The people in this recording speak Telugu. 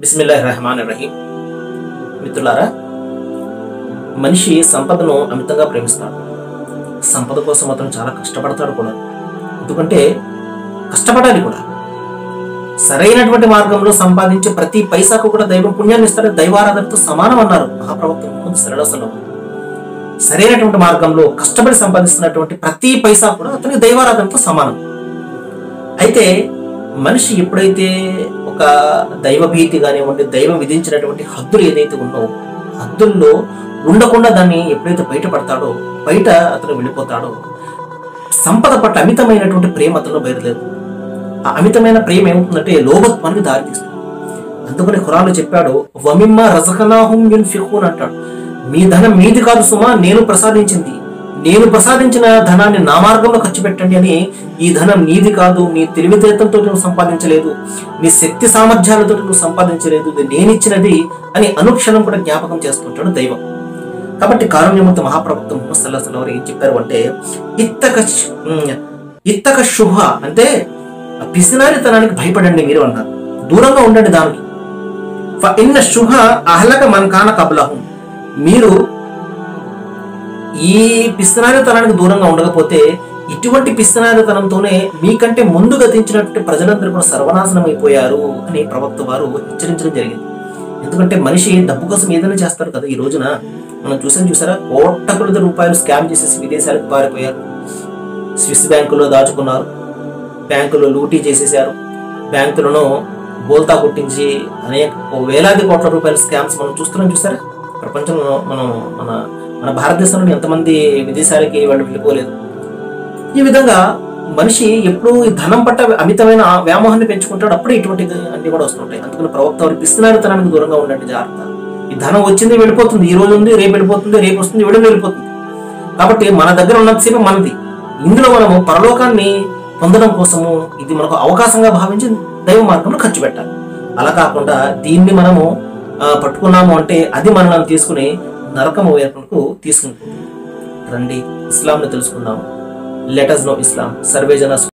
బిస్మిల్లాహ్ రెహమాన్ రహీం మిత్రులారా మనిషి సంపదను అమితంగా ప్రేమిస్తాడు సంపద కోసం అతను చాలా కష్టపడతాడు కూడా ఎందుకంటే కష్టపడాలి కూడా సరైనటువంటి మార్గంలో సంపాదించే ప్రతి పైసాకు కూడా దైవం పుణ్యాన్ని ఇస్తాడు దైవారాధనతో సమానం అన్నారు మహాప్రవక్త ముహమ్మద్ సరళసలం సరైనటువంటి మార్గంలో కష్టపడి సంపాదిస్తున్నటువంటి ప్రతి పైసా కూడా అతనికి దైవారాధనతో సమానం అయితే మనిషి ఎప్పుడైతే ఒక దైవభీతి కానివ్వండి దైవం విధించినటువంటి హద్దులు ఏదైతే ఉన్నో హద్దుల్లో ఉండకుండా దాన్ని ఎప్పుడైతే బయటపడతాడో బయట అతను వెళ్ళిపోతాడో సంపద పట్ల అమితమైనటువంటి ప్రేమ అతను బయలుదేరుతుంది ఆ అమితమైన ప్రేమ ఏమవుతుందంటే లోభత్వానికి దారితీస్తుంది అందుకని ఖురాన్లో చెప్పాడు వమిమ్మ రజకనాహుం యున్ఫిఖూన్ అంటాడు మీ ధనం మీది కాదు సుమా నేను ప్రసాదించింది నేను ప్రసాదించిన ధనాన్ని నా మార్గంలో ఖర్చు పెట్టండి అని ఈ ధనం నీది కాదు నీ తెలివితేటలతో నువ్వు సంపాదించలేదు నీ శక్తి సామర్థ్యాలతో నువ్వు సంపాదించలేదు ఇది నేనిచ్చినది అని అనుక్షణం కూడా జ్ఞాపకం చేస్తుంటాడు దైవం కాబట్టి కారుణ్యమూర్తి మహాప్రభుత్వం ముహమ్మద్ సల్లాహ్ సల్లాహు ఏం చెప్పారు అంటే ఇత్తక శ్- ఉమ్, ఇత్తక శుభ అంటే పిసినారితనానికి భయపడండి మీరు అన్నారు దూరంగా ఉండండి దానికి ఫ ఇన్న శుభ అహలక మన కాన కబలహం మీరు ఈ పిస్తనారితనానికి దూరంగా ఉండకపోతే ఇటువంటి పిస్తనారితనంతోనే మీకంటే ముందు గతించినటువంటి ప్రజలందరూ కూడా సర్వనాశనం అయిపోయారు అని ప్రవక్త వారు హెచ్చరించడం జరిగింది ఎందుకంటే మనిషి డబ్బు కోసం ఏదైనా చేస్తారు కదా ఈ రోజున మనం చూసాం చూసారా కోట్ల కొలది రూపాయలు స్కామ్ చేసేసి విదేశాలకు పారిపోయారు స్విస్ బ్యాంకులో దాచుకున్నారు బ్యాంకులో లూటీ చేసేసారు బ్యాంకులను బోల్తా కొట్టించి అనేక ఓ వేలాది కోట్ల రూపాయల స్కామ్స్ మనం చూస్తున్నాం చూసారా ప్రపంచంలో మనం మన మన భారతదేశంలో ఎంతమంది విదేశాలకి వాళ్ళు వెళ్ళిపోలేదు ఈ విధంగా మనిషి ఎప్పుడు ఈ ధనం పట్ల అమితమైన వ్యామోహాన్ని పెంచుకుంటాడు అప్పుడే ఇటువంటి అన్ని కూడా వస్తుంటాయి అందుకని ప్రవక్త వారు పిస్తునారితనానికి దూరంగా ఉండండి జాగ్రత్త ఈ ధనం వచ్చింది వెళ్ళిపోతుంది ఈ రోజు ఉంది రేపు వెళ్ళిపోతుంది రేపు వస్తుంది వెళ్ళి వెళ్ళిపోతుంది కాబట్టి మన దగ్గర ఉన్నంతసేపు మనది ఇందులో మనము పరలోకాన్ని పొందడం కోసము ఇది మనకు అవకాశంగా భావించి దైవ మార్గంలో ఖర్చు పెట్టాలి అలా కాకుండా దీన్ని మనము ఆ, పట్టుకున్నాము అంటే అది మనల్ని తీసుకుని నరకం వైపుకు తీసుకుంటుంది రండి ఇస్లాంని తెలుసుకుందాము లెటర్స్ నో ఇస్లాం సర్వేజన